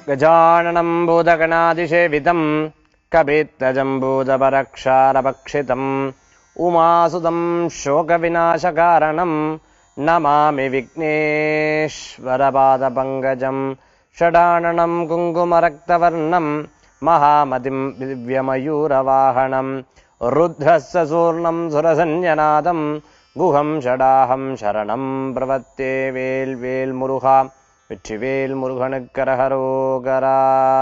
गजाननं भूतगणादिसेवितं कपित्तजम्बूतपरक्षारभक्षितम् उमासुतं शोकविनाशकारणं नमामि विघ्नेश्वरपादपङ्कजं षडाननं कुङ्कुमरक्तवर्णं महामतिं दिव्यमयूरवाहनं रुद्रस्य सूर्णं सुरसञ्जनादं குஹம் ஷடாஹம் சரணம் பிரவத்தே வேல் வேல் முருகா வெற்றிவேல் முருகனுக்கரகரோகரா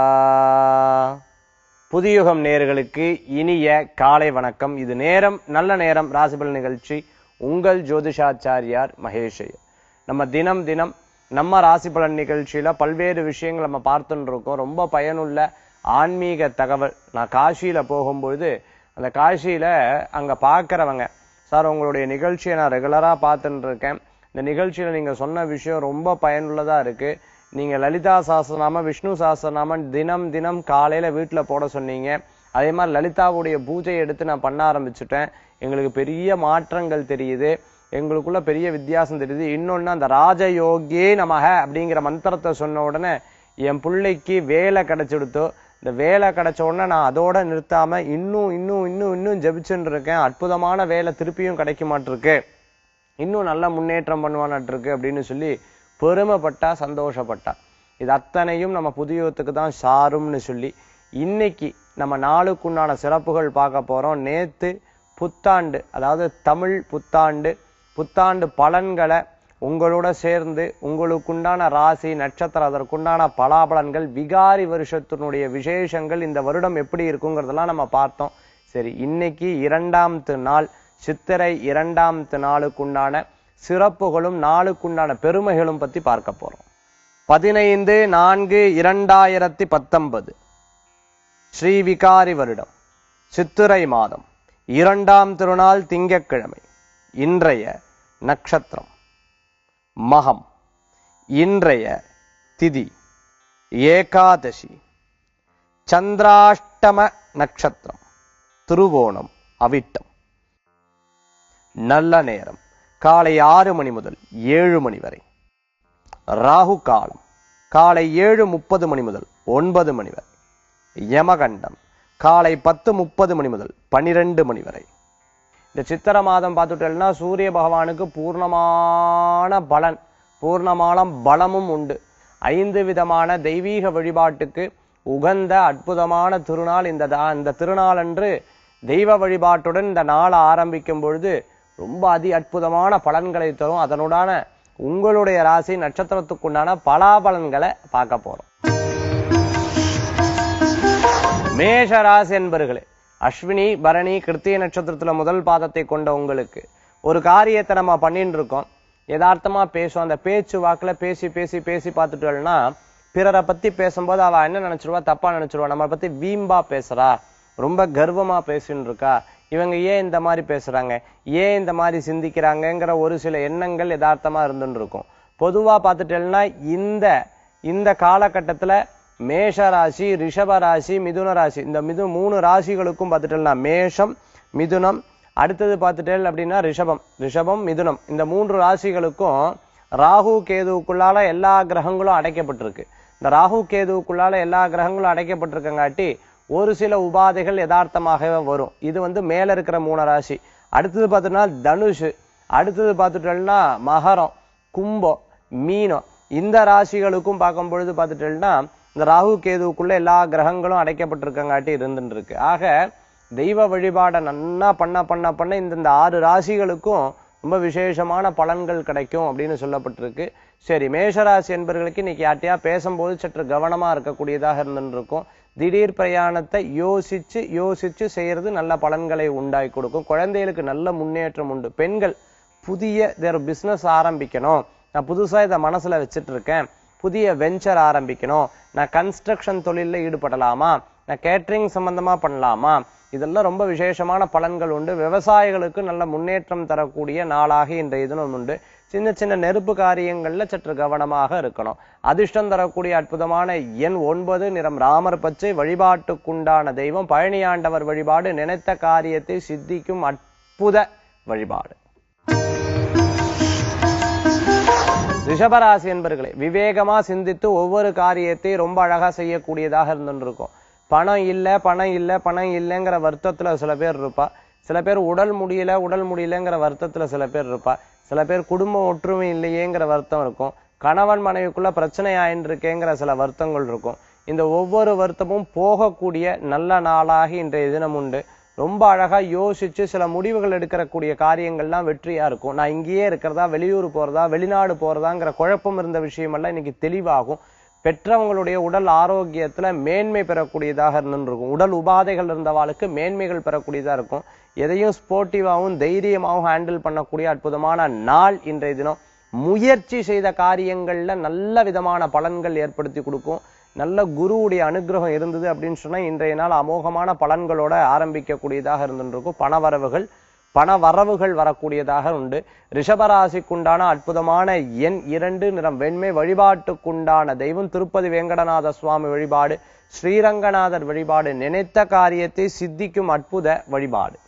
புதியுகம் நேர்களுக்கு இனிய காலை வணக்கம் இது நேரம் நல்ல நேரம் ராசிபல் நிகழ்ச்சி உங்கள் ஜோதிஷாச்சாரியார் மகேஷ் ஐயர். நம்ம தினம் தினம் நம்ம ராசி பலன் நிகழ்ச்சியில பல்வேறு விஷயங்கள் நம்ம பார்த்துட்டு இருக்கோம் ரொம்ப பயனுள்ள ஆன்மீக தகவல் நான் காசியில போகும்பொழுது அந்த காசியில அங்க பார்க்கறவங்க சார் உங்களுடைய நிகழ்ச்சியை நான் ரெகுலரா பார்த்துட்டு இருக்கேன் இந்த நிகழ்ச்சியில நீங்க சொன்ன விஷயம் ரொம்ப பயனுள்ளதா இருக்கு நீங்க லலிதா சாஸ்திரநாமம் விஷ்ணு சாஸ்திரநாமம் தினம் தினம் காலையில வீட்டுல போட சொன்னீங்க அதே மாதிரி லலிதாவுடைய பூஜையை எடுத்து நான் பண்ண ஆரம்பிச்சுட்டேன் எங்களுக்கு பெரிய மாற்றங்கள் தெரியுது எங்களுக்குள்ள பெரிய வித்தியாசம் தெரியுது இன்னொன்னு அந்த ராஜயோகியே நமக அப்படிங்கிற மந்திரத்தை சொன்ன உடனே என் பிள்ளைக்கு வேலை கிடைச்சிடுத்தோ இந்த வேலை கிடைச்ச உடனே நான் அதோட நிறுத்தாம இன்னும் இன்னும் இன்னும் இன்னும் ஜெபிச்சுட்டு இருக்கேன் அற்புதமான வேலை திருப்பியும் கிடைக்க மாட்டிருக்கு இன்னும் நல்ல முன்னேற்றம் பண்ணுவானாட்டு இருக்கு அப்படின்னு சொல்லி பெருமைப்பட்டா சந்தோஷப்பட்டா இது அத்தனையும் நம்ம புதியத்துக்கு தான் சாரும்னு சொல்லி இன்னைக்கு நம்ம நாளுக்குண்டான சிறப்புகள் பார்க்க போறோம் நேத்து புத்தாண்டு அதாவது தமிழ் புத்தாண்டு புத்தாண்டு பலன்களை உங்களோட சேர்ந்து உங்களுக்குண்டான ராசி நட்சத்திரம் அதற்குண்டான பலாபலன்கள் விகாரி வருஷத்தினுடைய விசேஷங்கள் இந்த வருடம் எப்படி இருக்குங்கிறதெல்லாம் நம்ம பார்த்தோம் சரி இன்னைக்கு இரண்டாம் நாள் சித்திரை இரண்டாம் நாளுக்குண்டான சிறப்புகளும் நாளுக்குண்டான பெருமைகளும் பத்தி பார்க்க போறோம் பதினைந்து நான்கு இரண்டாயிரத்தி பத்தொன்பது ஸ்ரீ விகாரி வருடம் சித்திரை மாதம் இரண்டாம் திருநாள் திங்கட்கிழமை இன்றைய நட்சத்திரம் மகம் இன்றைய திதி ஏகாதசி சந்திராஷ்டம நட்சத்திரம் திருவோணம் அவிட்டம் நல்ல நேரம் காலை ஆறு மணி முதல் ஏழு மணி வரை ராகு காலம் காலை ஏழு முப்பது மணி முதல் ஒன்பது மணி வரை யமகண்டம் காலை பத்து முப்பது மணி முதல் பனிரெண்டு மணி வரை இந்த சித்திர மாதம் பார்த்துட்டோம்னா சூரிய பகவானுக்கு பூர்ணமான பலன் பூர்ணமான பலமும் உண்டு ஐந்து விதமான தெய்வீக வழிபாட்டுக்கு உகந்த அற்புதமான திருநாள் இந்த தா- இந்த திருநாளன்று தெய்வ வழிபாட்டுடன் இந்த நாளை ஆரம்பிக்கும் பொழுது ரொம்ப அதி அற்புதமான பலன்களை தரும் அதனுடான உங்களுடைய ராசி நட்சத்திரத்துக்குண்டான பலாபலன்களை பார்க்க போறோம் மேஷ ராசி என்பர்களே அஸ்வினி பரணி கிருத்திய நட்சத்திரத்துல முதல் பாதத்தை கொண்ட உங்களுக்கு ஒரு காரியத்தை நம்ம பண்ணிட்டு இருக்கோம் யதார்த்தமா பேசும் அந்த பேச்சு வாக்குல பேசி பேசி பேசி பார்த்துட்டோம்னா பிறரை பத்தி பேசும்போது அவ என்ன நினைச்சிருவா தப்பா நினைச்சிருவா நம்மளை பத்தி வீம்பா பேசுறா ரொம்ப கர்வமா பேசின்னு இருக்கா இவங்க ஏன் இந்த மாதிரி பேசுறாங்க ஏன் இந்த மாதிரி சிந்திக்கிறாங்கங்கிற ஒரு சில எண்ணங்கள் யதார்த்தமா இருந்துன்னு இருக்கும் பொதுவா பார்த்துட்டேன்னா இந்த இந்த காலகட்டத்துல மேஷ ராசி ரிஷப ராசி மிதுன ராசி இந்த மிது மூணு ராசிகளுக்கும் பார்த்துட்டேன்னா மேஷம் மிதுனம் அடுத்தது பார்த்துட்டேன் அப்படின்னா ரிஷபம் ரிஷபம் மிதுனம் இந்த மூன்று ராசிகளுக்கும் ராகு கேதுவுக்குள்ளால எல்லா கிரகங்களும் அடைக்கப்பட்டிருக்கு இந்த ராகு கேதுவுக்குள்ளால எல்லா கிரகங்களும் அடைக்கப்பட்டிருக்கங்காட்டி ஒரு சில உபாதைகள் யதார்த்தமாகவே வரும் இது வந்து மேல இருக்கிற மூணு ராசி அடுத்தது பார்த்தோம்னா தனுஷு அடுத்தது பார்த்துட்டோம்னா மகரம் கும்பம் மீனம் இந்த ராசிகளுக்கும் பார்க்கும் பொழுது பார்த்துட்டோம்னா இந்த ராகு கேதுவுக்குள்ள எல்லா கிரகங்களும் அடைக்கப்பட்டிருக்கங்காட்டி இருந்துட்டு இருக்கு ஆக தெய்வ வழிபாடை நன்னா பண்ண பண்ண பண்ண இந்த இந்த ஆறு ராசிகளுக்கும் ரொம்ப விசேஷமான பலன்கள் கிடைக்கும் அப்படின்னு சொல்லப்பட்டிருக்கு சரி மேஷராசி என்பவர்களுக்கு இன்னைக்கு யார்ட்டையா பேசும்போது சற்று கவனமா இருக்கக்கூடியதாக இருந்துட்டு இருக்கும் திடீர் பிரயாணத்தை யோசிச்சு யோசிச்சு செய்யறது நல்ல பலன்களை உண்டாக்கி கொடுக்கும் குழந்தைகளுக்கு நல்ல முன்னேற்றம் உண்டு பெண்கள் புதிய தேர் பிசினஸ் ஆரம்பிக்கணும் நான் புதுசா இதை மனசுல வச்சுட்டு இருக்கேன் புதிய வெஞ்சர் ஆரம்பிக்கணும் நான் கன்ஸ்ட்ரக்ஷன் தொழில்ல ஈடுபடலாமா நான் கேட்டரிங் சம்பந்தமா பண்ணலாமா இதெல்லாம் ரொம்ப விசேஷமான பலன்கள் உண்டு விவசாயிகளுக்கு நல்ல முன்னேற்றம் தரக்கூடிய நாளாக இன்றைய தினம் உண்டு சின்ன சின்ன நெருப்பு காரியங்கள்ல சற்று கவனமாக இருக்கணும் அதிர்ஷ்டம் தரக்கூடிய அற்புதமான எண் ஒன்பது நிறம் ராமர் பச்சை வழிபாட்டுக்குண்டான தெய்வம் பழனியாண்டவர் வழிபாடு நினைத்த காரியத்தை சித்திக்கும் அற்புத வழிபாடு ரிஷபராசி என்பர்களே விவேகமா சிந்தித்து ஒவ்வொரு காரியத்தை ரொம்ப அழகா செய்யக்கூடியதாக இருந்துருக்கும் பணம் இல்ல பணம் இல்ல பணம் இல்லைங்கிற வருத்தத்துல சில பேர் இருப்பா சில பேர் உடல் முடியல உடல் முடியலங்கிற வருத்தத்துல சில பேர் இருப்பா சில பேர் குடும்ப ஒற்றுமை இல்லையேங்கிற வருத்தம் இருக்கும் கணவன் மனைவிக்குள்ள பிரச்சனை ஆயின்னு இருக்கேங்கிற சில வருத்தங்கள் இருக்கும் இந்த ஒவ்வொரு வருத்தமும் போகக்கூடிய நல்ல நாளாகி இன்றைய தினம் உண்டு ரொம்ப அழகா யோசிச்சு சில முடிவுகள் எடுக்கக்கூடிய காரியங்கள்லாம் வெற்றியா இருக்கும் நான் இங்கேயே இருக்கிறதா வெளியூர் போறதா வெளிநாடு போறதாங்கிற குழப்பம் இருந்த விஷயமெல்லாம் இன்னைக்கு தெளிவாகும் பெற்றவங்களுடைய உடல் ஆரோக்கியத்துல மேன்மை பெறக்கூடியதாக இருந்துருக்கும் உடல் உபாதைகள் இருந்தவாளுக்கு மேன்மைகள் பெறக்கூடியதா இருக்கும் எதையும் ஸ்போர்ட்டிவாகவும் தைரியமாகவும் ஹேண்டில் பண்ணக்கூடிய அற்புதமான நாள் இன்றைய தினம் முயற்சி செய்த காரியங்கள்ல நல்ல விதமான பலன்கள் ஏற்படுத்தி கொடுக்கும் நல்ல குருவுடைய அனுகிரகம் இருந்தது அப்படின்னு சொன்னா இன்றைய நாள் அமோகமான பலன்களோட ஆரம்பிக்கக்கூடியதாக இருந்துருக்கும் பணவரவுகள் பண வரவுகள் வரக்கூடியதாக உண்டு ரிஷபராசிக்குண்டான அற்புதமான எண் இரண்டு நிறம் வெண்மை வழிபாட்டுக்குண்டான தெய்வம் திருப்பதி வேங்கடநாத சுவாமி வழிபாடு ஸ்ரீரங்கநாதர் வழிபாடு நினைத்த காரியத்தை சித்திக்கும் அற்புத வழிபாடு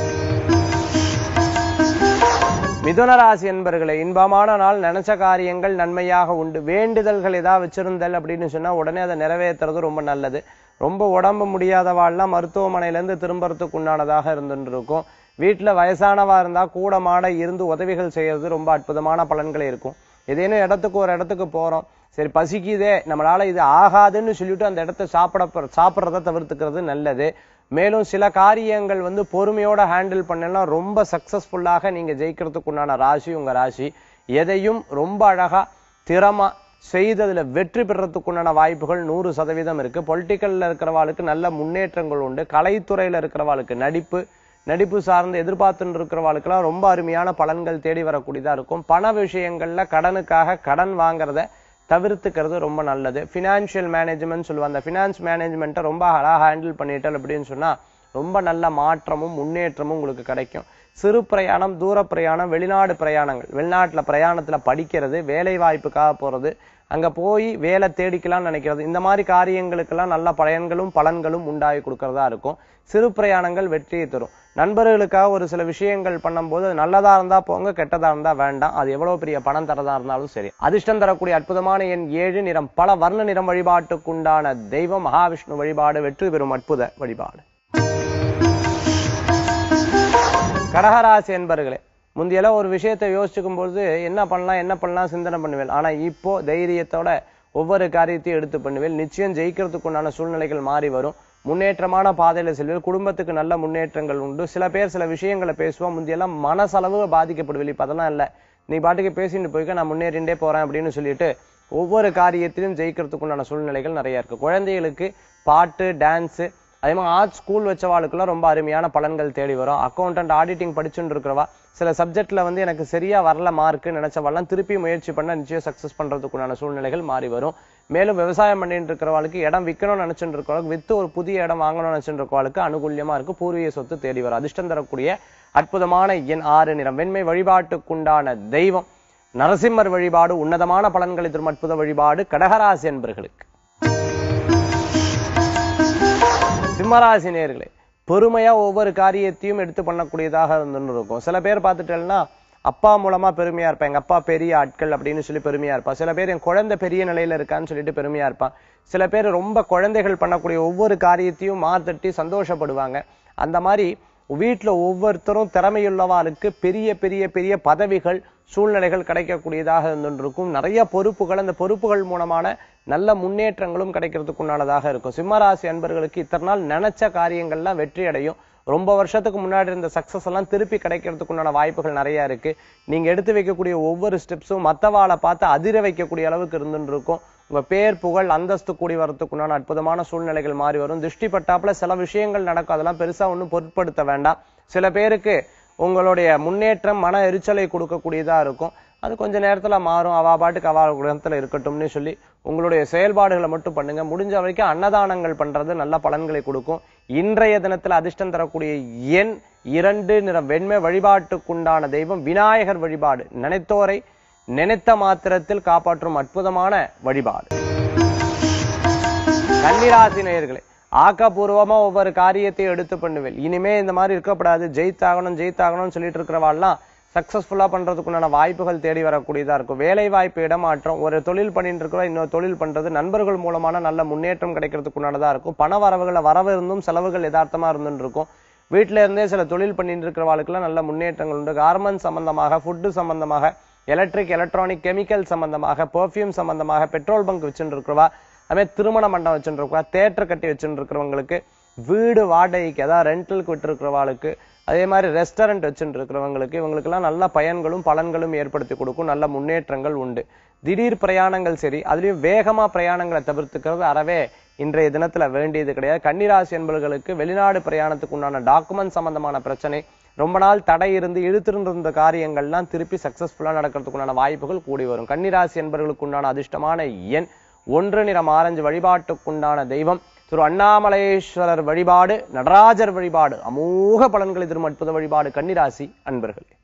மிதுன ராசி என்பர்களே இன்பமான நாள் நினைச்ச காரியங்கள் நன்மையாக உண்டு வேண்டுதல்கள் ஏதாவது வச்சிருந்தல் அப்படின்னு சொன்னா உடனே அதை நிறைவேற்றுறது ரொம்ப நல்லது ரொம்ப உடம்பு முடியாதவாள்லாம் மருத்துவமனையில இருந்து திரும்புறதுக்கு உண்டானதாக இருந்துட்டு இருக்கும் வீட்டுல வயசானவா இருந்தா கூட மாட இருந்து உதவிகள் செய்யறது ரொம்ப அற்புதமான பலன்கள் இருக்கும் ஏதேனும் இடத்துக்கு ஒரு இடத்துக்கு போறோம் சரி பசிக்குதே நம்மளால இது ஆகாதுன்னு சொல்லிட்டு அந்த இடத்த சாப்பிட சாப்பிட்றத தவிர்த்துக்கிறது நல்லது மேலும் சில காரியங்கள் வந்து பொறுமையோட ஹேண்டில் பண்ணலாம் ரொம்ப சக்சஸ்ஃபுல்லாக நீங்க ஜெயிக்கிறதுக்கு உண்டான ராசி உங்க ராசி எதையும் ரொம்ப அழகா திறமா செய்ததுல வெற்றி பெறறதுக்கு உண்டான வாய்ப்புகள் நூறு சதவீதம் இருக்கு பொலிட்டிக்கல்ல இருக்கிறவாளுக்கு நல்ல முன்னேற்றங்கள் உண்டு கலைத்துறையில இருக்கிறவாளுக்கு நடிப்பு நடிப்பு சார்ந்து எதிர்பார்த்துட்டு இருக்கிறவாளுக்கெல்லாம் ரொம்ப அருமையான பலன்கள் தேடி வரக்கூடியதா இருக்கும் பண விஷயங்கள்ல கடனுக்காக கடன் வாங்குறத தவிர்த்துக்கிறது ரொம்ப நல்லது ஃபினான்ஷியல் மேனேஜ்மெண்ட் சொல்லுவாங்க அந்த ஃபினான்ஸ் மேனேஜ்மெண்ட்டை ரொம்ப அழகா ஹேண்டில் பண்ணிட்டல் அப்படின்னு சொன்னா ரொம்ப நல்ல மாற்றமும் முன்னேற்றமும் உங்களுக்கு கிடைக்கும் சிறு பிரயாணம் தூர பிரயாணம் வெளிநாடு பிரயாணங்கள் வெளிநாட்டுல பிரயாணத்துல படிக்கிறது வேலை வாய்ப்புக்காக போறது அங்க போய் வேலை தேடிக்கலாம்னு நினைக்கிறது இந்த மாதிரி காரியங்களுக்கெல்லாம் நல்ல பயன்களும் பலன்களும் உண்டாகி கொடுக்கறதா இருக்கும் சிறு பிரயாணங்கள் வெற்றியை தரும் நண்பர்களுக்காக ஒரு சில விஷயங்கள் பண்ணும்போது அது நல்லதா இருந்தா போங்க கெட்டதா இருந்தா வேண்டாம் அது எவ்வளவு பெரிய பணம் தரதா இருந்தாலும் சரி அதிர்ஷ்டம் தரக்கூடிய அற்புதமான எண் ஏழு நிறம் பல வர்ண நிறம் வழிபாட்டுக்குண்டான தெய்வம் மகாவிஷ்ணு வழிபாடு வெற்றி பெறும் அற்புத வழிபாடு கடகராசி என்பர்களே முந்தியெல்லாம் ஒரு விஷயத்தை யோசிச்சுக்கும் பொழுது என்ன பண்ணலாம் என்ன பண்ணலாம் சிந்தனை பண்ணுவேன் ஆனா இப்போ தைரியத்தோட ஒவ்வொரு காரியத்தையும் எடுத்து பண்ணுவேன் நிச்சயம் ஜெயிக்கிறதுக்கு உண்டான சூழ்நிலைகள் மாறி வரும் முன்னேற்றமான பாதையில செல்வேன் குடும்பத்துக்கு நல்ல முன்னேற்றங்கள் உண்டு சில பேர் சில விஷயங்களை பேசுவோம் முந்தியெல்லாம் மனசளவு பாதிக்கப்படுவேன் இப்ப அதெல்லாம் இல்ல நீ பாட்டுக்கு பேசிட்டு போய்க்க நான் முன்னேறிண்டே போறேன் அப்படின்னு சொல்லிட்டு ஒவ்வொரு காரியத்திலும் ஜெயிக்கிறதுக்கு உண்டான சூழ்நிலைகள் நிறைய இருக்கு குழந்தைகளுக்கு பாட்டு டான்ஸ் அதே மாதிரி ஆர்ட் ஸ்கூல் வச்சவாளுக்குலாம் ரொம்ப அருமையான பலன்கள் தேடி வரும் அக்கௌண்டன்ட் ஆடிட்டிங் படிச்சுட்டு இருக்கிறவா சில சப்ஜெக்ட்ல வந்து எனக்கு சரியா வரல மார்க் நினைச்சவாள்லாம் திருப்பி முயற்சி பண்ண நிச்சயம் சக்சஸ் பண்றதுக்குண்டான சூழ்நிலைகள் மாறி வரும் மேலும் விவசாயம் பண்ணிட்டு இருக்கிறவளுக்கு இடம் விற்கணும்னு நினைச்சுட்டு இருக்கிறவளுக்கு வித்து ஒரு புதிய இடம் வாங்கணும்னு நினைச்சுட்டு இருக்கிறவளுக்கு அனுகூல்யமா இருக்கு பூர்வீக சொத்து தேடி வரும் அதிர்ஷ்டம் தரக்கூடிய அற்புதமான எண் ஆறு நிறம் வெண்மை வழிபாட்டுக்குண்டான தெய்வம் நரசிம்மர் வழிபாடு உன்னதமான பலன்களை தரும் அற்புத வழிபாடு கடகராசி என்பர்களுக்கு சிம்மராசி நேர்களே பொறுமையா ஒவ்வொரு காரியத்தையும் எடுத்து பண்ணக்கூடியதாக இருந்துன்னு இருக்கும் சில பேர் பார்த்துட்டேன்னா அப்பா மூலமா பெருமையா இருப்பேன் எங்க அப்பா பெரிய ஆட்கள் அப்படின்னு சொல்லி பெருமையா இருப்பா சில பேர் என் குழந்தை பெரிய நிலையில இருக்கான்னு சொல்லிட்டு பெருமையா இருப்பான் சில பேர் ரொம்ப குழந்தைகள் பண்ணக்கூடிய ஒவ்வொரு காரியத்தையும் மாத்தட்டி சந்தோஷப்படுவாங்க அந்த மாதிரி வீட்டுல ஒவ்வொருத்தரும் திறமையுள்ளவாளுக்கு பெரிய பெரிய பெரிய பதவிகள் சூழ்நிலைகள் கிடைக்கக்கூடியதாக இருந்துருக்கும் நிறைய பொறுப்புகள் அந்த பொறுப்புகள் மூலமான நல்ல முன்னேற்றங்களும் கிடைக்கிறதுக்கு உண்டானதாக இருக்கும் சிம்மராசி அன்பர்களுக்கு இத்தனை நாள் நினைச்ச காரியங்கள்லாம் வெற்றி அடையும் ரொம்ப வருஷத்துக்கு முன்னாடி இருந்த சக்சஸ் எல்லாம் திருப்பி கிடைக்கிறதுக்கு உண்டான வாய்ப்புகள் நிறைய இருக்கு நீங்க எடுத்து வைக்கக்கூடிய ஒவ்வொரு ஸ்டெப்ஸும் மத்தவாளை பார்த்து அதிர வைக்கக்கூடிய அளவுக்கு இருந்துட்டு இருக்கும் உங்க பேர் புகழ் அந்தஸ்து கூடி வரதுக்கு உண்டான அற்புதமான சூழ்நிலைகள் மாறி வரும் திருஷ்டி பட்டாப்புல சில விஷயங்கள் நடக்கும் அதெல்லாம் பெருசா ஒண்ணும் பொருட்படுத்த வேண்டாம் சில பேருக்கு உங்களுடைய முன்னேற்றம் மன எரிச்சலை கொடுக்கக்கூடியதா இருக்கும் அது கொஞ்ச நேரத்துல மாறும் அவா பாட்டுக்கு அவா குணத்துல இருக்கட்டும்னு சொல்லி உங்களுடைய செயல்பாடுகளை மட்டும் பண்ணுங்க முடிஞ்ச வரைக்கும் அன்னதானங்கள் பண்றது நல்ல பலன்களை கொடுக்கும் இன்றைய தினத்துல அதிர்ஷ்டம் தரக்கூடிய எண் இரண்டு நிற வெண்மை வழிபாட்டுக்குண்டான தெய்வம் விநாயகர் வழிபாடு நினைத்தோரை நினைத்த மாத்திரத்தில் காப்பாற்றும் அற்புதமான வழிபாடு கன்னிராசி நேயர்களே ஆக்கப்பூர்வமா ஒவ்வொரு காரியத்தையும் எடுத்து பண்ணுவேன் இனிமே இந்த மாதிரி இருக்கப்படாது ஜெயித்தாகணும் ஜெயித்தாகணும்னு சொல்லிட்டு இருக்கிறவாள்லாம் சக்சஸ்ஃபுல்லா பண்றதுக்குண்டான வாய்ப்புகள் தேடி வரக்கூடியதா இருக்கும் வேலை வாய்ப்பு இடமாற்றம் ஒரு தொழில் பண்ணிட்டு இருக்கிறோம் இன்னொரு தொழில் பண்றது நண்பர்கள் மூலமான நல்ல முன்னேற்றம் கிடைக்கிறதுக்குண்டானதா இருக்கும் பண வரவுகளை வரவு இருந்தும் செலவுகள் யதார்த்தமா இருந்துட்டு இருக்கும் வீட்டில இருந்தே சில தொழில் பண்ணிட்டு இருக்கிறவாளுக்கெல்லாம் நல்ல முன்னேற்றங்கள் உண்டு கார்மெண்ட் சம்பந்தமாக ஃபுட்டு சம்பந்தமாக எலக்ட்ரிக் எலக்ட்ரானிக் கெமிக்கல் சம்பந்தமாக பெர்ஃப்யூம் சம்பந்தமாக பெட்ரோல் பங்க் வச்சுட்டு இருக்கிறவா அதுமாதிரி திருமண மண்டபம் வச்சுட்டு இருக்கவா தேட்டர் கட்டி வச்சுட்டு இருக்கிறவங்களுக்கு வீடு வாடகைக்கு அதாவது ரெண்டலுக்கு விட்டு இருக்கிறவாளுக்கு அதே மாதிரி ரெஸ்டாரண்ட் வச்சுட்டு இருக்கிறவங்களுக்கு இவங்களுக்கெல்லாம் நல்ல பயன்களும் பலன்களும் ஏற்படுத்தி கொடுக்கும் நல்ல முன்னேற்றங்கள் உண்டு திடீர் பிரயாணங்கள் சரி அதுலயும் வேகமா பிரயாணங்களை தவிர்த்துக்கிறது அறவே இன்றைய தினத்துல வேண்டியது கிடையாது கன்னிராசி என்பவர்களுக்கு வெளிநாடு பிரயாணத்துக்கு உண்டான டாக்குமெண்ட் சம்பந்தமான பிரச்சனை ரொம்ப நாள் தடை இருந்து இழுத்திருந்த காரியங்கள்லாம் திருப்பி சக்சஸ்ஃபுல்லா நடக்கிறதுக்கு உண்டான வாய்ப்புகள் கூடி வரும் கன்னிராசி என்பவர்களுக்கு உண்டான அதிர்ஷ்டமான எண் ஒன்று நிறம் ஆரஞ்சு வழிபாட்டுக்குண்டான தெய்வம் திரு அண்ணாமலேஸ்வரர் வழிபாடு நடராஜர் வழிபாடு அமோக பலன்களை தரும் அற்புத வழிபாடு கன்னிராசி அன்பர்களே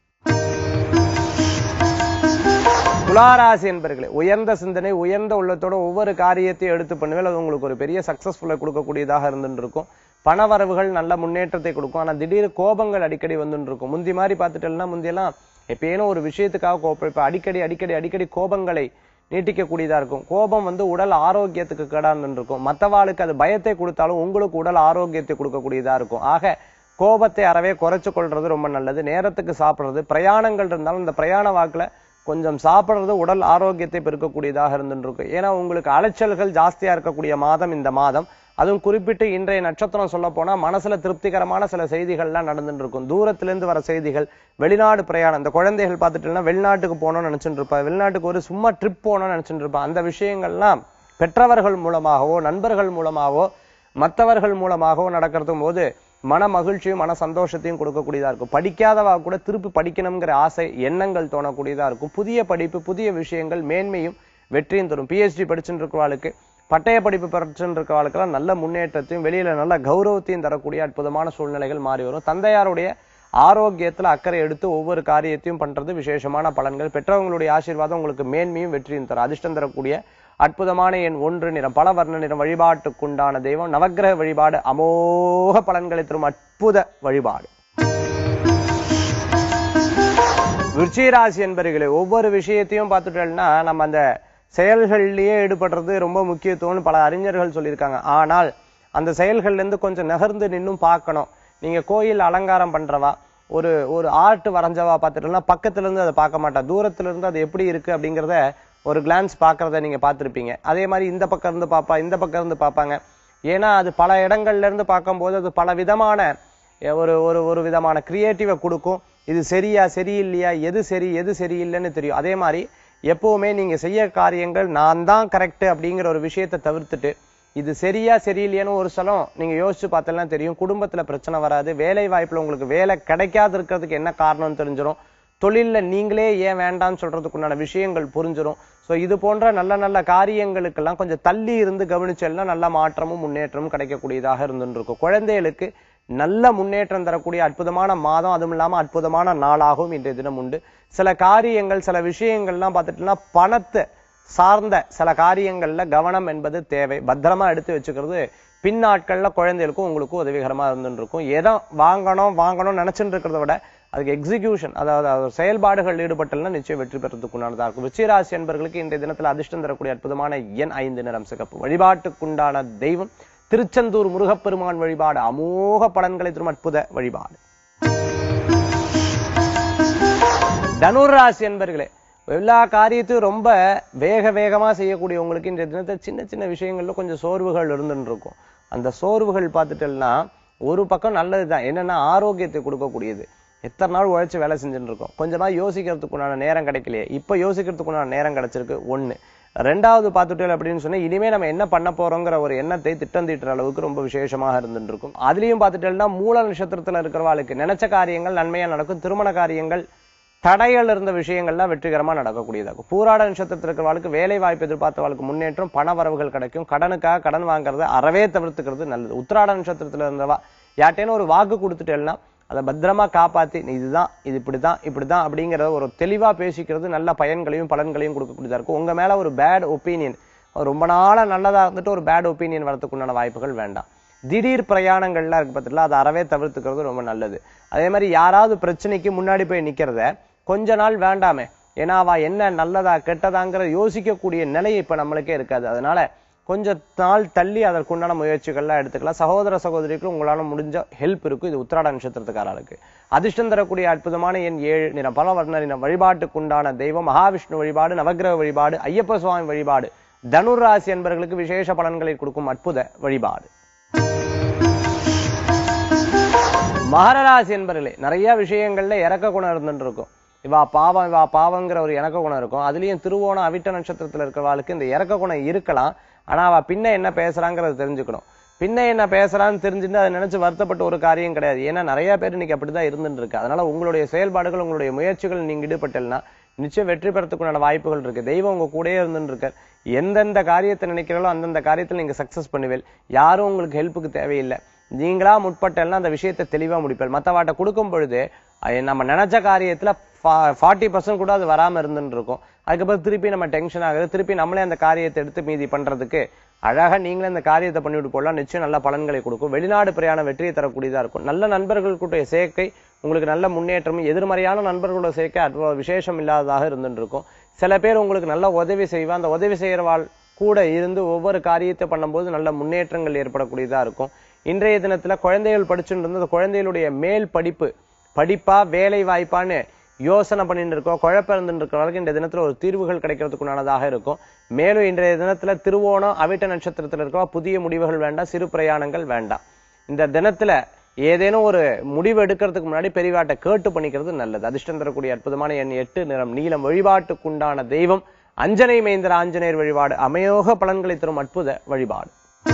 துளாராசி என்பர்களே உயர்ந்த சிந்தனை உயர்ந்த உள்ளத்தோட ஒவ்வொரு காரியத்தையும் எடுத்து பண்ணுவேன் அது உங்களுக்கு ஒரு பெரிய சக்சஸ்ஃபுல்லை கொடுக்கக்கூடியதாக இருந்துட்டு இருக்கும் பண வரவுகள் நல்ல முன்னேற்றத்தை கொடுக்கும் ஆனா திடீர் கோபங்கள் அடிக்கடி வந்துட்டு இருக்கும் முந்தி மாதிரி பார்த்துட்டேன்னா முந்தியெல்லாம் எப்பயேனும் ஒரு விஷயத்துக்காக கோபம் இப்ப அடிக்கடி அடிக்கடி அடிக்கடி கோபங்களை நீட்டிக்கக்கூடியதா இருக்கும் கோபம் வந்து உடல் ஆரோக்கியத்துக்கு கேடான்னு இருக்கும் மத்தவாளுக்கு அது பயத்தை கொடுத்தாலும் உங்களுக்கு உடல் ஆரோக்கியத்தை கொடுக்கக்கூடியதா இருக்கும் ஆக கோபத்தை அறவே குறைச்சு கொள்றது ரொம்ப நல்லது நேரத்துக்கு சாப்பிடுறது பிரயாணங்கள் இருந்தாலும் இந்த பிரயாண வாக்குல கொஞ்சம் சாப்பிடுறது உடல் ஆரோக்கியத்தை பெருக்கக்கூடியதாக இருந்துட்டு இருக்கும் ஏன்னா உங்களுக்கு அலைச்சல்கள் ஜாஸ்தியா இருக்கக்கூடிய மாதம் இந்த மாதம் அதுவும் குறிப்பிட்டு இன்றைய நட்சத்திரம் சொல்ல போனா மனசுல திருப்திகரமான சில செய்திகள்லாம் நடந்துட்டு இருக்கும் தூரத்துல இருந்து வர செய்திகள் வெளிநாடு பிரயாணம் இந்த குழந்தைகள் பார்த்துட்டுனா வெளிநாட்டுக்கு போகணும்னு நினைச்சுட்டு இருப்பா வெளிநாட்டுக்கு ஒரு சும்மா ட்ரிப் போகணும்னு நினைச்சுட்டு இருப்பா அந்த விஷயங்கள்லாம் பெற்றவர்கள் மூலமாகவோ நண்பர்கள் மூலமாகவோ மற்றவர்கள் மூலமாகவோ நடக்கிறதும் போது மன மகிழ்ச்சியும் மன சந்தோஷத்தையும் கொடுக்கக்கூடியதா இருக்கும் படிக்காதவா கூட திருப்பி படிக்கணுங்கிற ஆசை எண்ணங்கள் தோணக்கூடியதா இருக்கும் புதிய படிப்பு புதிய விஷயங்கள் மேன்மையும் வெற்றியும் தரும் பிஹெச்டி படிச்சுட்டு இருக்கிறவாளுக்கு பட்டய படிப்பு படிச்சுட்டு இருக்கிறவாளுக்கெல்லாம் நல்ல முன்னேற்றத்தையும் வெளியில நல்ல கௌரவத்தையும் தரக்கூடிய அற்புதமான சூழ்நிலைகள் மாறி வரும் தந்தையாருடைய ஆரோக்கியத்துல அக்கறை எடுத்து ஒவ்வொரு காரியத்தையும் பண்றது விசேஷமான பலன்கள் பெற்றவங்களுடைய ஆசீர்வாதம் உங்களுக்கு மேன்மையும் வெற்றியும் தரும் அதிர்ஷ்டம் தரக்கூடிய அற்புதமான எண் ஒன்று நிறம் பல வர்ண நிறம் வழிபாட்டுக்குண்டான தெய்வம் நவக்கிரக வழிபாடு அமோக பலன்களை தரும் அற்புத வழிபாடு விருச்சிகராசி என்பர்களே ஒவ்வொரு விஷயத்தையும் பார்த்துட்டோம்னா நம்ம அந்த செயல்கள்லயே ஈடுபடுறது ரொம்ப முக்கியத்துவம்னு பல அறிஞர்கள் சொல்லியிருக்காங்க ஆனால் அந்த செயல்கள்ல இருந்து கொஞ்சம் நகர்ந்து நின்னும் பார்க்கணும் நீங்க கோயில் அலங்காரம் பண்றவா ஒரு ஒரு ஆர்ட் வரைஞ்சவா பார்த்துட்டோம்னா பக்கத்துல இருந்து அதை பார்க்க மாட்டா தூரத்துல இருந்து அது எப்படி இருக்கு அப்படிங்கறத ஒரு கிளான்ஸ் பார்க்கறத நீங்க பார்த்திருப்பீங்க அதே மாதிரி இந்த பக்கம் இருந்து பாப்பா இந்த பக்கம் இருந்து பார்ப்பாங்க ஏன்னா அது பல இடங்கள்ல இருந்து பார்க்கும்போது அது பல விதமான எ- ஒரு ஒரு ஒரு விதமான கிரியேட்டிவை கொடுக்கும் இது சரியா சரியில்லையா எது சரி எது சரியில்லைன்னு தெரியும் அதே மாதிரி எப்பவுமே நீங்க செய்ய காரியங்கள் நான் தான் கரெக்ட் அப்படிங்கிற ஒரு விஷயத்தை தவிர்த்துட்டு இது சரியா சரியில்லையான்னு ஒரு சலம் நீங்க யோசிச்சு பார்த்தா தெரியும் குடும்பத்துல பிரச்சனை வராது வேலை வாய்ப்புல உங்களுக்கு வேலை கிடைக்காது இருக்கிறதுக்கு என்ன காரணம்னு தெரிஞ்சிடும் தொழில்ல நீங்களே ஏன் வேண்டாம்னு சொல்றதுக்குண்டான விஷயங்கள் புரிஞ்சிடும் சோ இது போன்ற நல்ல நல்ல காரியங்களுக்கெல்லாம் கொஞ்சம் தள்ளி இருந்து கவனிச்சல்னா நல்ல மாற்றமும் முன்னேற்றமும் கிடைக்கக்கூடியதாக இருந்துட்டு இருக்கும் குழந்தைகளுக்கு நல்ல முன்னேற்றம் தரக்கூடிய அற்புதமான மாதம் அதுவும் இல்லாம அற்புதமான நாளாகவும் இன்றைய தினம் உண்டு சில காரியங்கள் சில விஷயங்கள்லாம் பார்த்துட்டோம்னா பணத்தை சார்ந்த சில காரியங்கள்ல கவனம் என்பது தேவை பத்திரமா எடுத்து வச்சுக்கிறது பின்னாட்கள்ல குழந்தைகளுக்கும் உங்களுக்கும் உதவிகரமா இருந்துட்டு இருக்கும் எதை வாங்கணும் வாங்கணும்னு நினைச்சுட்டு இருக்கிறத விட அதுக்கு எக்ஸிகியூஷன் அதாவது அது செயல்பாடுகள் ஈடுபட்டல்னா நிச்சயம் வெற்றி பெறதுக்குண்டானதா இருக்கும் விச்சயராசி என்பர்களுக்கு இன்றைய தினத்துல அதிர்ஷ்டம் தரக்கூடிய அற்புதமான எண் ஐந்து நிறம் சிகப்பு வழிபாட்டுக்குண்டான தெய்வம் திருச்செந்தூர் முருகப்பெருமான் வழிபாடு அமோக பலன்களை தரும் அற்புத வழிபாடு தனுர் ராசி என்பர்களே எல்லா காரியத்தையும் ரொம்ப வேக வேகமா செய்யக்கூடியவங்களுக்கு இந்த தினத்தை சின்ன சின்ன விஷயங்கள்ல கொஞ்சம் சோர்வுகள் இருந்துட்டு இருக்கும் அந்த சோர்வுகள் பார்த்துட்டோம்னா ஒரு பக்கம் நல்லதுதான் என்னன்னா ஆரோக்கியத்தை கொடுக்கக்கூடியது எத்தனை நாள் உழைச்சு வேலை செஞ்சுட்டு இருக்கோம் கொஞ்சமா யோசிக்கிறதுக்குண்டான நேரம் கிடைக்கலையே இப்ப யோசிக்கிறதுக்குண்டான நேரம் கிடைச்சிருக்கு ஒண்ணு ரெண்டாவது பார்த்துட்டோம் அப்படின்னு சொன்னா இனிமே நம்ம என்ன பண்ண போறோங்கிற ஒரு எண்ணத்தை திட்டம் தீட்டுற அளவுக்கு ரொம்ப விசேஷமாக இருந்துட்டு இருக்கும் அதுலயும் பார்த்துட்டோம்னா மூல நட்சத்திரத்துல இருக்கிறவாளுக்கு நினைச்ச காரியங்கள் நன்மையா நடக்கும் திருமண காரியங்கள் தடைகள் இருந்த விஷயங்கள்லாம் வெற்றிகரமா நடக்கக்கூடியதாகும் பூராட நட்சத்திரத்தில் இருக்கிறவளுக்கு வேலை வாய்ப்பு எதிர்பார்த்தவளுக்கு முன்னேற்றம் பண வரவுகள் கிடைக்கும் கடனுக்காக கடன் வாங்குறத அறவே தவிர்த்துக்கிறது நல்லது உத்திராட நட்சத்திரத்துல இருந்தவா யார்ட்டேனும் ஒரு வாக்கு கொடுத்துட்டேன்னா அதை பத்திரமா காப்பாத்தி நீ இதுதான் இது இப்படிதான் இப்படிதான் அப்படிங்கறத ஒரு தெளிவா பேசிக்கிறது நல்ல பயன்களையும் பலன்களையும் கொடுக்கக்கூடியதா இருக்கும் உங்க மேல ஒரு பேட் ஒப்பீனியன் ரொம்ப நாளா நல்லதா இருந்துட்டு ஒரு பேட் ஒப்பீனியன் வரதுக்குண்டான வாய்ப்புகள் வேண்டாம் திடீர் பிரயாணங்கள்லாம் இருக்கு பார்த்தீங்களா அதை அறவே தவிர்த்துக்கிறது ரொம்ப நல்லது அதே மாதிரி யாராவது பிரச்சனைக்கு முன்னாடி போய் நிக்கிறத கொஞ்ச நாள் வேண்டாமே ஏன்னா அவ என்ன நல்லதா கெட்டதாங்கிற யோசிக்கக்கூடிய நிலை இப்ப நம்மளுக்கே இருக்காது அதனால கொஞ்ச நாள் தள்ளி அதற்குண்டான முயற்சிகள்லாம் எடுத்துக்கலாம் சகோதர சகோதரிக்கு உங்களால முடிஞ்ச ஹெல்ப் இருக்கும் இது உத்திராட நட்சத்திரத்துக்காரர்களுக்கு அதிர்ஷ்டம் தரக்கூடிய அற்புதமான எண் ஏழு நிறம் பல வர்ணரின வழிபாட்டுக்குண்டான தெய்வம் மகாவிஷ்ணு வழிபாடு நவக்கிரக வழிபாடு ஐயப்ப சுவாமி வழிபாடு தனுர் ராசி என்பவர்களுக்கு விசேஷ பலன்களை கொடுக்கும் அற்புத வழிபாடு மகர ராசி என்பர்களே நிறைய விஷயங்கள்ல இறக்க குணம் இருந்துட்டு இருக்கும் இவா பாவம் இவா பாவங்கிற ஒரு இறக்க குணம் இருக்கும் அதுலயும் திருவோணம் அவிட்ட நட்சத்திரத்துல இருக்கிறவாளுக்கு இந்த இறக்க குணம் இருக்கலாம் ஆனா அவ பின்ன என்ன பேசுறாங்கிறத தெரிஞ்சுக்கணும் பின்ன என்ன பேசுறான்னு தெரிஞ்சுட்டு அதை நினைச்சு வருத்தப்பட்ட ஒரு காரியம் கிடையாது ஏன்னா நிறைய பேர் இன்னைக்கு அப்படிதான் இருந்துட்டு இருக்கு அதனால உங்களுடைய செயல்பாடுகள் உங்களுடைய முயற்சிகள் நீங்க ஈடுபட்டல்னா நிச்சயம் வெற்றி பெறத்துக்குண்டான வாய்ப்புகள் இருக்கு தெய்வம் உங்க கூடயே இருந்துட்டு இருக்கார் எந்தெந்த காரியத்தை நினைக்கிறீங்களோ அந்தந்த காரியத்தில் நீங்க சக்சஸ் பண்ணுவீள் யாரும் உங்களுக்கு ஹெல்ப்புக்கு தேவையில்லை நீங்களா முற்பட்டல்னா அந்த விஷயத்தை தெளிவா முடிப்பீள் மத்தவாட்ட கொடுக்கும் பொழுது அஹ் நம்ம நினைச்ச காரியத்துல ஃபார்ட்டி பர்சன்ட் கூட அது வராம இருந்துட்டு இருக்கும் அதுக்கப்புறம் திருப்பி நம்ம டென்ஷன் ஆகுது திருப்பி நம்மளே அந்த காரியத்தை எடுத்து மீதி பண்றதுக்கு அழகா நீங்களே அந்த காரியத்தை பண்ணிவிட்டு போடலாம் நிச்சயம் நல்ல பலன்களை கொடுக்கும் வெளிநாடு பிரயாணம் வெற்றியை தரக்கூடியதா இருக்கும் நல்ல நண்பர்கள் கூட்டிய சேர்க்கை உங்களுக்கு நல்ல முன்னேற்றமும் எதிர்மறையான நண்பர்களோட சேர்க்கை அவ்வளவு விசேஷம் இல்லாததாக இருந்துட்டு இருக்கும் சில பேர் உங்களுக்கு நல்ல உதவி செய்வா அந்த உதவி செய்யறவாள் கூட இருந்து ஒவ்வொரு காரியத்தை பண்ணும்போது நல்ல முன்னேற்றங்கள் ஏற்படக்கூடியதா இருக்கும் இன்றைய தினத்துல குழந்தைகள் படிச்சுட்டு இருந்து அந்த குழந்தைகளுடைய மேல் படிப்பு படிப்பா வேலை வாய்ப்பான்னு யோசனை பண்ணிட்டு இருக்கோம் குழப்பம் இருந்துட்டு இருக்கிறவர்களுக்கு இந்த தினத்துல ஒரு தீர்வுகள் கிடைக்கிறதுக்குண்டானதாக இருக்கும் மேலும் இன்றைய தினத்துல திருவோணம் அவிட்ட நட்சத்திரத்துல இருக்கவா புதிய முடிவுகள் வேண்டாம் சிறு பிரயாணங்கள் வேண்டாம் இந்த தினத்துல ஏதேனும் ஒரு முடிவு எடுக்கிறதுக்கு முன்னாடி பெரியவாட்டை கேட்டு பண்ணிக்கிறது நல்லது அதிர்ஷ்டம் தரக்கூடிய அற்புதமான எண் எட்டு நிறம் நீளம் வழிபாட்டுக்குண்டான தெய்வம் அஞ்சனை மைந்தர ஆஞ்சநேயர் வழிபாடு அமயோக பலன்களை தரும் அற்புத வழிபாடு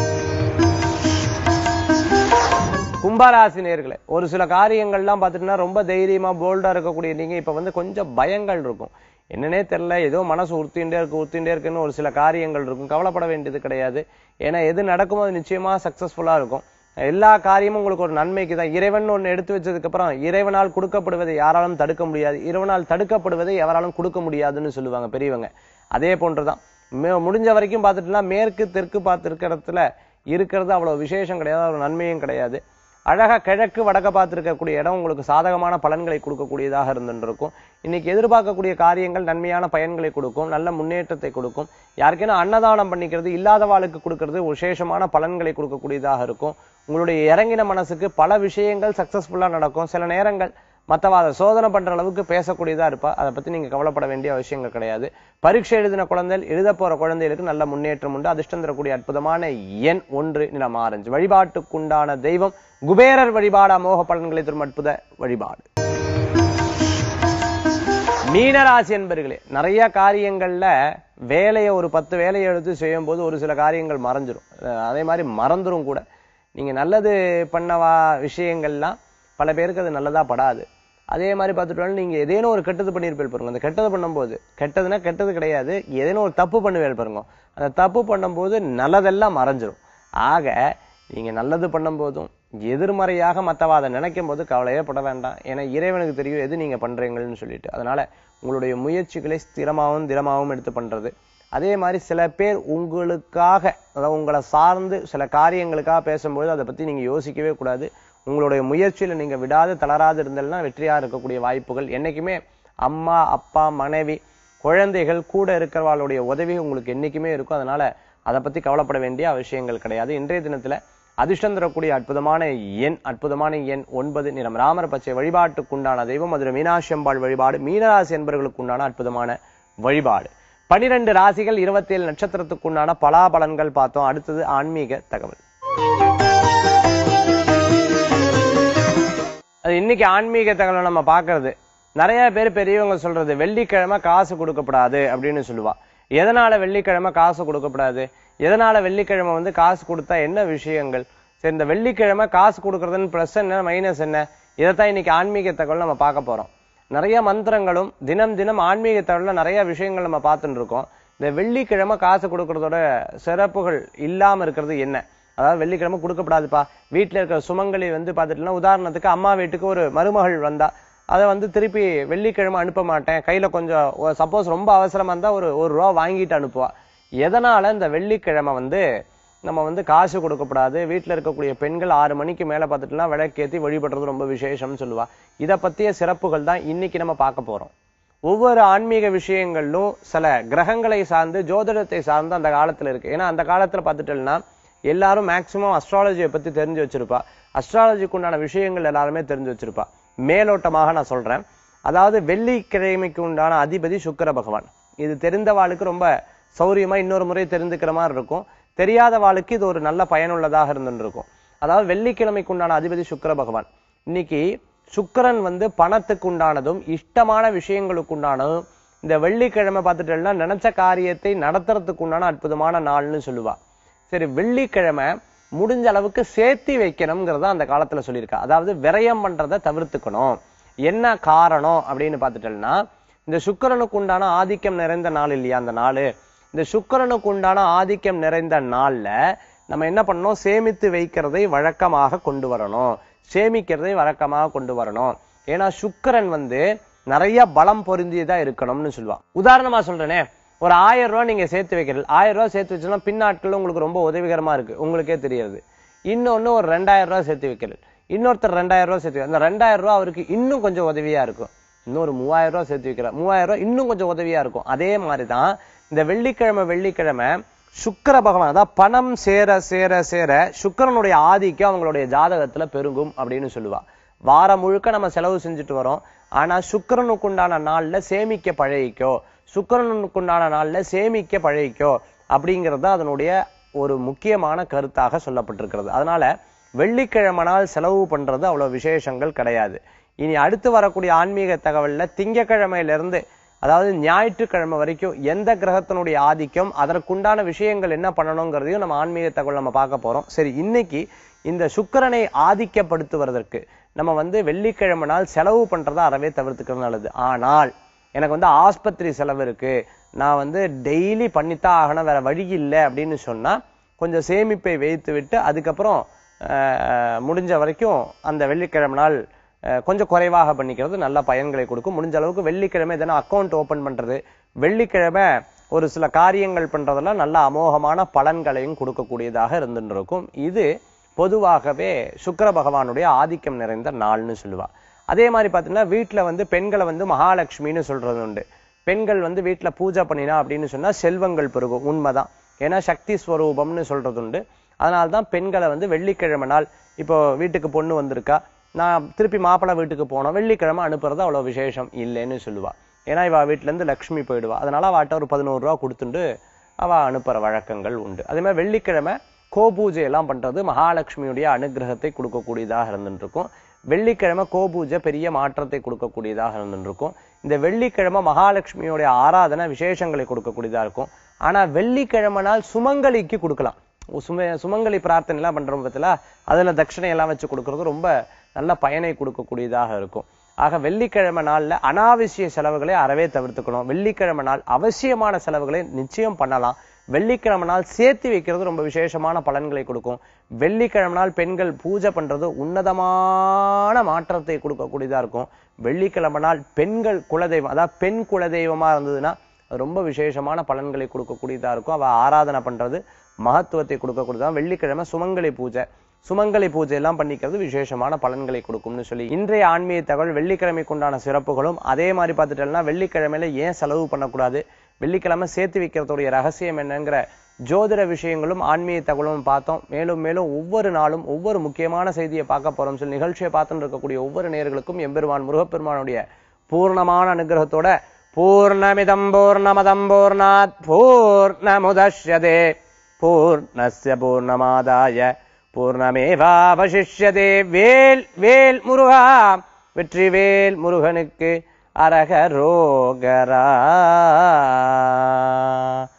கும்பராசி நேர்களே ஒரு சில காரியங்கள்லாம் பார்த்துட்டுனா ரொம்ப தைரியமா போல்டா இருக்கக்கூடிய நீங்க இப்ப வந்து கொஞ்சம் பயங்கள் இருக்கும் என்னன்னே தெரியல ஏதோ மனசு உறுத்திண்டே இருக்கு உறுத்திண்டே இருக்குன்னு ஒரு சில காரியங்கள் இருக்கும் கவலைப்பட வேண்டியது கிடையாது ஏன்னா எது நடக்குமோ அது நிச்சயமா சக்சஸ்ஃபுல்லா இருக்கும் எல்லா காரியமும் உங்களுக்கு ஒரு நன்மைக்கு தான் இறைவன் ஒண்ணு எடுத்து வச்சதுக்கு அப்புறம் இறைவனால் கொடுக்கப்படுவதை யாராலும் தடுக்க முடியாது இறைவனால் தடுக்கப்படுவதை எவராலும் கொடுக்க முடியாதுன்னு சொல்லுவாங்க பெரியவங்க அதே போன்றுதான் மே- முடிஞ்ச வரைக்கும் பார்த்துட்டுனா மேற்கு தெற்கு பார்த்து இருக்கிற இடத்துல இருக்கிறது அவ்வளவு விசேஷம் கிடையாது ஒரு நன்மையும் கிடையாது அழகா கிழக்கு வடக்க பார்த்து இருக்கக்கூடிய இடம் உங்களுக்கு சாதகமான பலன்களை கொடுக்கக்கூடியதாக இருந்துட்டு இருக்கும் இன்னைக்கு எதிர்பார்க்கக்கூடிய காரியங்கள் நன்மையான பயன்களை கொடுக்கும் நல்ல முன்னேற்றத்தை கொடுக்கும் யாருக்கேனும் அன்னதானம் பண்ணிக்கிறது இல்லாதவாளுக்கு கொடுக்கிறது விசேஷமான பலன்களை கொடுக்கக்கூடியதாக இருக்கும் உங்களுடைய இறங்கின மனசுக்கு பல விஷயங்கள் சக்சஸ்ஃபுல்லா நடக்கும் சில நேரங்கள் மத்தவ அதை சோதனை பண்ற அளவுக்கு பேசக்கூடியதா இருப்பா அதை பத்தி நீங்க கவலைப்பட வேண்டிய அவசியங்கள் கிடையாது பரீட்சை எழுதின குழந்தைகள் எழுத போற குழந்தைகளுக்கு நல்ல முன்னேற்றம் உண்டு அதிர்ஷ்டம் தரக்கூடிய அற்புதமான எண் ஒன்று நிலம் ஆரஞ்சு வழிபாட்டுக்குண்டான தெய்வம் குபேரர் வழிபாடு அமோக பலன்களை தரும் அற்புத வழிபாடு மீனராசி என்பர்களே நிறைய காரியங்கள்ல வேலையை ஒரு பத்து வேலையை எடுத்து செய்யும் போது ஒரு சில காரியங்கள் மறைஞ்சிரும் அஹ் அதே மாதிரி மறந்துரும் கூட நீங்க நல்லது பண்ணவா விஷயங்கள்லாம் பல பேருக்கு அது நல்லதா படாது அதே மாதிரி பார்த்துட்டோம்னா நீங்க ஏதேனும் ஒரு கெட்டது பண்ணியிருப்பீர்கள் பாருங்க அந்த கெட்டது பண்ணும்போது கெட்டதுன்னா கெட்டது கிடையாது ஏதேனும் ஒரு தப்பு பண்ணுவேல் பாருங்க அந்த தப்பு பண்ணும்போது நல்லதெல்லாம் மறைஞ்சிரும் ஆக நீங்க நல்லது பண்ணும்போதும் எதிர்மறையாக மத்தவ அதை நினைக்கும் போது கவலையே பட வேண்டாம் ஏன்னா இறைவனுக்கு தெரியும் எது நீங்க பண்றீங்கன்னு சொல்லிட்டு அதனால உங்களுடைய முயற்சிகளை ஸ்திரமாகவும் திடமாகவும் எடுத்து பண்றது அதே மாதிரி சில பேர் உங்களுக்காக அதாவது உங்களை சார்ந்து சில காரியங்களுக்காக பேசும்போது அதை பத்தி நீங்க யோசிக்கவே கூடாது உங்களுடைய முயற்சியில நீங்க விடாது தளராது இருந்தேன்னா வெற்றியா இருக்கக்கூடிய வாய்ப்புகள் என்னைக்குமே அம்மா அப்பா மனைவி குழந்தைகள் கூட இருக்கிறவாளுடைய உதவி உங்களுக்கு என்னைக்குமே இருக்கும் அதனால அதை பத்தி கவலைப்பட வேண்டிய அவசியங்கள் கிடையாது இன்றைய தினத்துல அதிர்ஷ்டம் தரக்கூடிய அற்புதமான எண் அற்புதமான எண் ஒன்பது நிறம் ராமர் பச்சை வழிபாட்டுக்குண்டான தெய்வம் மதுரை மீனாட்சி அம்பாள் வழிபாடு மீனராசி என்பவர்களுக்கு உண்டான அற்புதமான வழிபாடு பனிரெண்டு ராசிகள் இருபத்தேழு நட்சத்திரத்துக்குண்டான பலாபலன்கள் பார்த்தோம் அடுத்தது ஆன்மீக தகவல் அது இன்னைக்கு ஆன்மீக தகவலை நம்ம பார்க்கிறது நிறைய பேர் பெரியவங்க சொல்றது வெள்ளிக்கிழமை காசு கொடுக்கப்படாது அப்படின்னு சொல்லுவா எதனால வெள்ளிக்கிழமை காசு கொடுக்கப்படாது எதனால வெள்ளிக்கிழமை வந்து காசு கொடுத்தா என்ன விஷயங்கள் சரி இந்த வெள்ளிக்கிழமை காசு கொடுக்கறதுன்னு ப்ளஸ் என்ன மைனஸ் என்ன இதைத்தான் இன்னைக்கு ஆன்மீக தகவல் நம்ம பார்க்க போறோம் நிறைய மந்திரங்களும் தினம் தினம் ஆன்மீக தகவல்ல நிறைய விஷயங்கள் நம்ம பார்த்துட்டு இருக்கோம் இந்த வெள்ளிக்கிழமை காசு கொடுக்கறதோட சிறப்புகள் இல்லாம இருக்கிறது என்ன அதாவது வெள்ளிக்கிழமை கொடுக்கப்படாதுப்பா வீட்டுல இருக்கிற சுமங்கலி வந்து பார்த்துட்டுனா உதாரணத்துக்கு அம்மா வீட்டுக்கு ஒரு மருமகள் வந்தா அதை வந்து திருப்பி வெள்ளிக்கிழமை அனுப்ப மாட்டேன் கையில கொஞ்சம் சப்போஸ் ரொம்ப அவசரமா இருந்தா ஒரு ஒரு ரூபா வாங்கிட்டு அனுப்புவா எதனால இந்த வெள்ளிக்கிழமை வந்து நம்ம வந்து காசு கொடுக்கப்படாது வீட்டுல இருக்கக்கூடிய பெண்கள் ஆறு மணிக்கு மேல பார்த்துட்டுனா விளக்கேத்தி வழிபடுறது ரொம்ப விசேஷம்னு சொல்லுவா இத பத்திய சிறப்புகள் தான் இன்னைக்கு நம்ம பார்க்க போறோம் ஒவ்வொரு ஆன்மீக விஷயங்களிலும் சில கிரகங்களை சார்ந்து ஜோதிடத்தை சார்ந்து அந்த காலத்துல இருக்கு ஏன்னா அந்த காலத்துல பார்த்துட்டோம்னா எல்லாரும் மேக்சிமம் அஸ்ட்ராலஜியை பத்தி தெரிஞ்சு வச்சிருப்பா அஸ்ட்ராலஜிக்கு உண்டான விஷயங்கள் எல்லாருமே தெரிஞ்சு வச்சிருப்பா மேலோட்டமாக நான் சொல்றேன் அதாவது வெள்ளிக்கிழமைக்கு உண்டான அதிபதி சுக்கிர பகவான் இது தெரிந்தவாளுக்கு ரொம்ப சௌரியமா இன்னொரு முறை தெரிந்துக்கிற மாதிரி இருக்கும் தெரியாத வாளுக்கு இது ஒரு நல்ல பயனுள்ளதாக இருந்துட்டு இருக்கும் அதாவது வெள்ளிக்கிழமைக்கு உண்டான அதிபதி சுக்கிர பகவான் இன்னைக்கு சுக்கிரன் வந்து பணத்துக்கு உண்டானதும் இஷ்டமான விஷயங்களுக்கு உண்டானதும் இந்த வெள்ளிக்கிழமை பார்த்துட்டேன்னா நினைச்ச காரியத்தை நடத்துறதுக்கு உண்டான அற்புதமான நாள்னு சொல்லுவா சரி வெள்ளிக்கிழமை முடிஞ்ச அளவுக்கு சேர்த்தி வைக்கணுங்கிறத அந்த காலத்துல சொல்லியிருக்கா அதாவது விரயம் பண்றதை தவிர்த்துக்கணும் என்ன காரணம் அப்படின்னு பார்த்துட்டோம்னா இந்த சுக்கிரனுக்கு உண்டான ஆதிக்கம் நிறைந்த நாள் இல்லையா அந்த நாள் இந்த சுக்கிரனுக்கு உண்டான ஆதிக்கம் நிறைந்த நாள்ல நம்ம என்ன பண்ணணும் சேமித்து வைக்கிறதை வழக்கமாக கொண்டு வரணும் சேமிக்கிறதை வழக்கமாக கொண்டு வரணும் ஏன்னா சுக்கிரன் வந்து நிறைய பலம் பொருந்தியதா இருக்கணும்னு சொல்லுவா உதாரணமா சொல்றேனே ஒரு ஆயிரம் ரூபாய் நீங்க சேர்த்து வைக்கிறது ஆயிரம் ரூபாய் சேர்த்து வச்சோம்னா பின்னாட்கள் உங்களுக்கு ரொம்ப உதவிகரமா இருக்கு உங்களுக்கே தெரியாது இன்னொன்னு ஒரு ரெண்டாயிரம் ரூபாய் சேர்த்து வைக்கிறது இன்னொருத்தர் ரெண்டாயிரம் ரூபாய் சேர்த்து வை- அந்த ரெண்டாயிரம் ரூபாய் அவருக்கு இன்னும் கொஞ்சம் உதவியா இருக்கும் இன்னொரு மூவாயிரம் ரூபாய் சேர்த்து வைக்கிறார் மூவாயிரம் ரூபாய் இன்னும் கொஞ்சம் உதவியா இருக்கும் அதே மாதிரிதான் இந்த வெள்ளிக்கிழமை வெள்ளிக்கிழமை சுக்கிர பகவான் அதாவது பணம் சேர சேர சேர சுக்கிரனுடைய ஆதிக்கம் அவங்களுடைய ஜாதகத்துல பெருகும் அப்படின்னு சொல்லுவா வாரம் முழுக்க நம்ம செலவு செஞ்சுட்டு வரோம் ஆனா சுக்கிரனுக்கு உண்டான நாள்ல சேமிக்க பழகிக்கோ சுக்கிரனுக்கு உண்டான நாள்ல சேமிக்க பழகிக்கோ அப்படிங்கிறது தான் அதனுடைய ஒரு முக்கியமான கருத்தாக சொல்லப்பட்டிருக்கிறது அதனால வெள்ளிக்கிழமை நாள் செலவு பண்றது அவ்வளவு விசேஷங்கள் கிடையாது இனி அடுத்து வரக்கூடிய ஆன்மீக தகவல்ல திங்கக்கிழமையில இருந்து அதாவது ஞாயிற்றுக்கிழமை வரைக்கும் எந்த கிரகத்தினுடைய ஆதிக்கம் அதற்குண்டான விஷயங்கள் என்ன பண்ணணுங்கிறதையும் நம்ம ஆன்மீக தகவல் நம்ம பார்க்க போறோம் சரி இன்னைக்கு இந்த சுக்கிரனை ஆதிக்கப்படுத்துவதற்கு நம்ம வந்து வெள்ளிக்கிழமை நாள் செலவு பண்றதை அறவே தவிர்த்துக்கிறது நல்லது ஆனால் எனக்கு வந்து ஆஸ்பத்திரி செலவு இருக்கு நான் வந்து டெய்லி பண்ணித்தான் ஆகணும் வேற வழி இல்லை அப்படின்னு சொன்னா கொஞ்சம் சேமிப்பை வைத்து விட்டு அதுக்கப்புறம் அஹ், முடிஞ்ச வரைக்கும் அந்த வெள்ளிக்கிழமை நாள் அஹ், கொஞ்சம் குறைவாக பண்ணிக்கிறது நல்ல பயன்களை கொடுக்கும் முடிஞ்ச அளவுக்கு வெள்ளிக்கிழமை எதனா அக்கௌண்ட் ஓபன் பண்றது வெள்ளிக்கிழமை ஒரு சில காரியங்கள் பண்றதெல்லாம் நல்ல அமோகமான பலன்களையும் கொடுக்கக்கூடியதாக இருந்துட்டு இருக்கும் இது பொதுவாகவே சுக்கிர பகவானுடைய ஆதிக்கம் நிறைந்த நாள்னு சொல்லுவா அதே மாதிரி பார்த்தீங்கன்னா வீட்டுல வந்து பெண்களை வந்து மகாலட்சுமின்னு சொல்றது உண்டு பெண்கள் வந்து வீட்டுல பூஜை பண்ணினா அப்படின்னு சொன்னா செல்வங்கள் பெருகும் உண்மைதான் ஏன்னா சக்தி ஸ்வரூபம்னு சொல்றது உண்டு அதனால தான் பெண்களை வந்து வெள்ளிக்கிழமை நாள் இப்போ வீட்டுக்கு பொண்ணு வந்திருக்கா நான் திருப்பி மாப்பிள்ளை வீட்டுக்கு போனோம் வெள்ளிக்கிழமை அனுப்புறது அவ்வளவு விசேஷம் இல்லைன்னு சொல்லுவா ஏன்னா இவ வீட்டுல இருந்து லக்ஷ்மி போயிடுவா அதனால அவட்ட ஒரு பதினோரு ரூபா கொடுத்துட்டு அவ அனுப்புற வழக்கங்கள் உண்டு அதே மாதிரி வெள்ளிக்கிழமை கோபூஜை எல்லாம் பண்றது மகாலட்சுமியுடைய அனுகிரகத்தை கொடுக்கக்கூடியதாக இருந்துட்டு இருக்கும் வெள்ளிக்கிழமை கோபூஜை பெரிய மாற்றத்தை கொடுக்கக்கூடியதாக இருந்துட்டு இருக்கும் இந்த வெள்ளிக்கிழமை மகாலட்சுமியுடைய ஆராதனை விசேஷங்களை கொடுக்கக்கூடியதா இருக்கும் ஆனா வெள்ளிக்கிழமை நாள் சுமங்கலிக்கு கொடுக்கலாம் சும சுமங்கலி பிரார்த்தனை எல்லாம் பண்றோம் பத்தில அதுல தட்சிணை எல்லாம் வச்சு கொடுக்கறது ரொம்ப நல்ல பயனை கொடுக்கக்கூடியதாக இருக்கும் ஆக வெள்ளிக்கிழமை நாள்ல அனாவசிய செலவுகளை அறவே தவிர்த்துக்கணும் வெள்ளிக்கிழமை நாள் அவசியமான செலவுகளை நிச்சயம் பண்ணலாம் வெள்ளிக்கிழமை நாள் சேர்த்து வைக்கிறது ரொம்ப விசேஷமான பலன்களை கொடுக்கும் வெள்ளிக்கிழமை நாள் பெண்கள் பூஜை பண்றது உன்னதமான மாற்றத்தை கொடுக்கக்கூடியதா இருக்கும் வெள்ளிக்கிழமை நாள் பெண்கள் குலதெய்வம் அதாவது பெண் குலதெய்வமா இருந்ததுன்னா அது ரொம்ப விசேஷமான பலன்களை கொடுக்கக்கூடியதா இருக்கும் அவ ஆராதனை பண்றது மகத்துவத்தை கொடுக்கக்கூடியதா வெள்ளிக்கிழமை சுமங்கலி பூஜை சுமங்கலி பூஜை எல்லாம் பண்ணிக்கிறது விசேஷமான பலன்களை கொடுக்கும்னு சொல்லி இன்றைய ஆன்மீக தகவல் வெள்ளிக்கிழமைக்கு உண்டான சிறப்புகளும் அதே மாதிரி பார்த்துட்டோம்னா வெள்ளிக்கிழமையில ஏன் செலவு பண்ணக்கூடாது வெள்ளிக்கிழமை சேர்த்து வைக்கிறதுடைய ரகசியம் என்னங்கிற ஜோதிட விஷயங்களும் ஆன்மீக தகவலும் பார்த்தோம் மேலும் மேலும் ஒவ்வொரு நாளும் ஒவ்வொரு முக்கியமான செய்தியை பார்க்க போறோம் சொல்லி நிகழ்ச்சியை பார்த்துட்டு இருக்கக்கூடிய ஒவ்வொரு நேயர்களுக்கும் எம்பெருமான் முருகப்பெருமானுடைய பூர்ணமான அனுகிரகத்தோட பூர்ணமிதம் பூர்ணமதம் பூர்ணாத் பூர்ணமுதஷ்யதே பூர்ணஸ்ய பூர்ணமாதாய பூர்ணமேவாவசிஷ்யதே வேல் வேல் முருகா வெற்றி வேல் முருகனுக்கு அரகரோகரா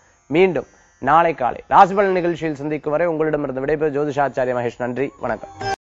மீண்டும் நாளை காலை ராசிபலன் நிகழ்ச்சியில் சந்திக்கும் வரை உங்களிடமிருந்து விடைபெறும் ஜோதிஷாச்சாரிய மகேஷ் நன்றி வணக்கம்